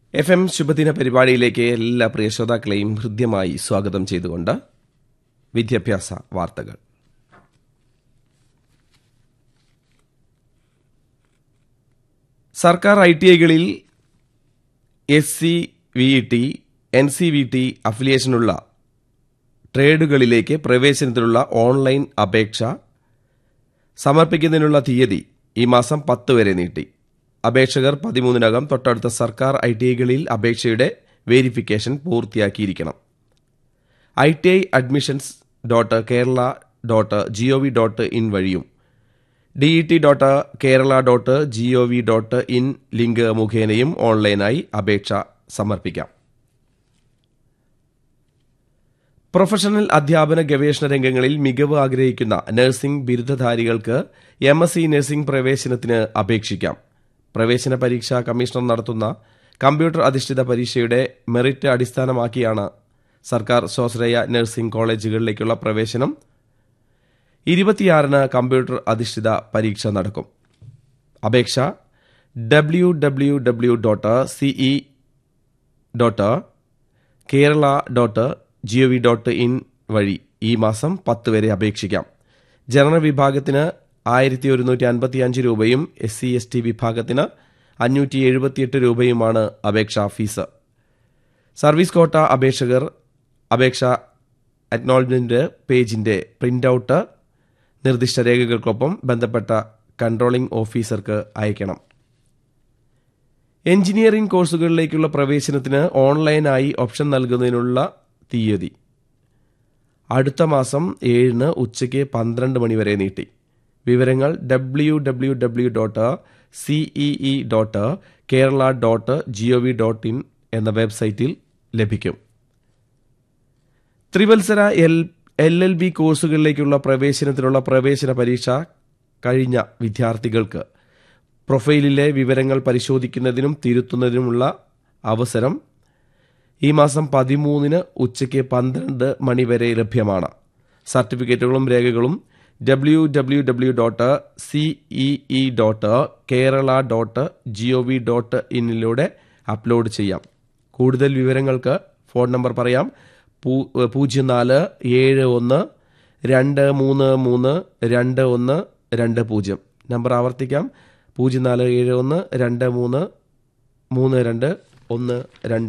F M ശുഭദിന പരിപാടിയിലേക്ക് എല്ലാ പ്രിയ ശ്രോതാക്കളെയും ഹൃദ്യമായി സ്വാഗതം ചെയ്തുകൊണ്ട് വിദ്യാഭ്യാസ വാർത്തകൾ സർക്കാർ ഐ ടി ഐകളിൽ S C V T N C V T അഫിലിയേഷനുള്ള ട്രേഡുകളിലേക്ക് പ്രവേശനത്തിനുള്ള ഓൺലൈൻ അപേക്ഷ സമർപ്പിക്കുന്നതിനുള്ള തീയതി ഈ മാസം പത്ത് വരെ നീട്ടി അപേക്ഷകർ പതിമൂന്നിനകം തൊട്ടടുത്ത സർക്കാർ ഐ ടി ഐകളിൽ അപേക്ഷയുടെ വേരിഫിക്കേഷൻ പൂർത്തിയാക്കിയിരിക്കണം I T I admissions dot Kerala dot G O V dot in വഴിയും D E T dot Kerala dot G O V dot in link മുഖേനയും ഓൺലൈനായി അപേക്ഷ സമർപ്പിക്കാം പ്രൊഫഷണൽ അധ്യാപന ഗവേഷണ രംഗങ്ങളിൽ മികവ് ആഗ്രഹിക്കുന്ന നഴ്സിംഗ് ബിരുദധാരികൾക്ക് എം എസ് സി നഴ്സിംഗ് പ്രവേശനത്തിന് അപേക്ഷിക്കാം പ്രവേശന പരീക്ഷാ കമ്മീഷണർ നടത്തുന്ന കമ്പ്യൂട്ടർ അധിഷ്ഠിത പരീക്ഷയുടെ മെറിറ്റ് അടിസ്ഥാനമാക്കിയാണ് സർക്കാർ സ്വാശ്രയ നഴ്സിംഗ് കോളേജുകളിലേക്കുള്ള പ്രവേശനം ഇരുപത്തിയാറിന് കമ്പ്യൂട്ടർ അധിഷ്ഠിത പരീക്ഷ നടക്കും അപേക്ഷ W W W dot C E dot Kerala dot G O V dot in വഴി ഈ മാസം പത്ത് വരെ അപേക്ഷിക്കാം ജനറൽ വിഭാഗത്തിന് ആയിരത്തി ഒരുന്നൂറ്റി അൻപത്തി അഞ്ച് രൂപയും എസ് സി എസ് ടി വിഭാഗത്തിന് അഞ്ഞൂറ്റി എഴുപത്തിയെട്ട് രൂപയുമാണ് അപേക്ഷാ ഫീസ് സർവീസ് കോട്ട അപേക്ഷകർ അപേക്ഷ അക്നോളജ്മെന്റ് പേജിന്റെ പ്രിന്റ് ഔട്ട് നിർദ്ദിഷ്ട രേഖകൾക്കൊപ്പം ബന്ധപ്പെട്ട കൺട്രോളിംഗ് ഓഫീസർക്ക് അയക്കണം എഞ്ചിനീയറിംഗ് കോഴ്സുകളിലേക്കുള്ള പ്രവേശനത്തിന് ഓൺലൈനായി ഓപ്ഷൻ നൽകുന്നതിനുള്ള തീയതി അടുത്ത മാസം ഏഴിന് ഉച്ചയ്ക്ക് പന്ത്രണ്ട് മണിവരെ നീട്ടി വിവരങ്ങൾ W W W dot C E E dot Kerala dot G O V dot in എന്ന വെബ്സൈറ്റിൽ ലഭിക്കും ത്രിവത്സര എൽ എൽ എൽ ബി കോഴ്സുകളിലേക്കുള്ള പ്രവേശനത്തിനുള്ള പ്രവേശന പരീക്ഷ കഴിഞ്ഞ വിദ്യാർത്ഥികൾക്ക് പ്രൊഫൈലിലെ വിവരങ്ങൾ പരിശോധിക്കുന്നതിനും തിരുത്തുന്നതിനുമുള്ള അവസരം ഈ മാസം പതിമൂന്നിന് ഉച്ചയ്ക്ക് പന്ത്രണ്ട് മണിവരെ ലഭ്യമാണ് സർട്ടിഫിക്കറ്റുകളും രേഖകളും W W W dot C E E dot Kerala dot G O V ഡോട്ട് ഇന്നിലൂടെ അപ്ലോഡ് ചെയ്യാം കൂടുതൽ വിവരങ്ങൾക്ക് ഫോൺ നമ്പർ പറയാം പൂജ്യം നാല് ഏഴ് ഒന്ന് രണ്ട് മൂന്ന് മൂന്ന് രണ്ട് ഒന്ന് രണ്ട് പൂജ്യം നമ്പർ ആവർത്തിക്കാം പൂജ്യം നാല് ഏഴ് ഒന്ന് രണ്ട് മൂന്ന് മൂന്ന് രണ്ട് ഒന്ന് രണ്ട്